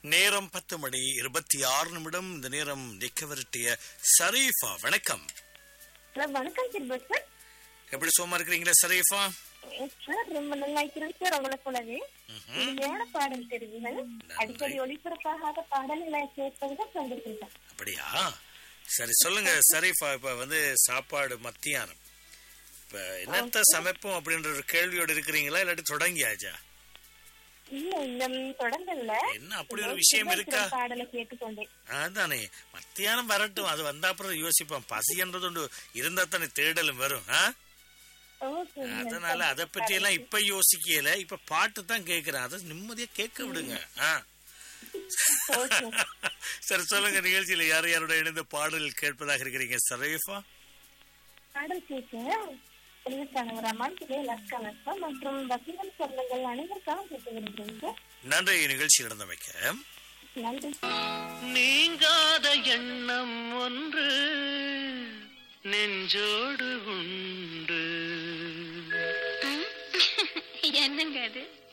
நேரம் பத்து மணி இருபத்தி ஆறு நிமிடம் இந்த நேரம் நிக்க விரட்டிய ஷரீஃபா வணக்கம் ஹலோ வணக்கம் சிறுபட் சார் எப்படி சும்மா இருக்கிறீங்களா ஷரீஃபா சார் ரொம்ப நல்லா இருக்கிறேன் சார் உங்களை போலவே இனிமையான பாடல் தெரிவுகள் அடிக்கடி ஒளிபரப்பாகாத பாடல்களை கேட்பதுதான் சந்திருக்கேன் அப்படியா சரி சொல்லுங்க ஷரீஃபா இப்ப வந்து சாப்பாடு மத்தியானம் இப்ப என்னத்த சமைப்போம் அப்படின்ற ஒரு கேள்வியோட இருக்கிறீங்களா இல்லாட்டி தொடங்கியாச்சா இல்ல இன்னும் தொடங்கல என்ன அப்படி ஒரு விஷயம் இருக்கா பாடலை கேட்டுக்கொண்டேன் அதானே மத்தியானம் வரட்டும் அது வந்த அப்புறம் யோசிப்போம் பசின்றது ஒன்று இருந்தா தானே தேடலும் வரும் ஆ? ஓகே அதனால அதை பற்றி எல்லாம் இப்ப யோசிக்கல இப்ப பாட்டு தான் கேக்குறேன் அதை நிம்மதியா கேட்க விடுங்க ஆ. ஓகே சரி சொல்லுங்க நிகழ்ச்சியில யார் யாரோட இணைந்து பாடல் கேட்பதாக இருக்கிறீங்க சரீஃபா பாடல் கேட்க கணவர் அம்மான் திரை லஸ்கனஸ்தா மற்றும் வசீலம் சொந்தங்கள் அனைவருக்காக கேட்டு விடுகிறேன் சார் நன்றி நிகழ்ச்சி நடந்தமைக்க நன்றி நீங்காத எண்ணம் ஒன்று நெஞ்சோடு உண்டு என்னங்க அது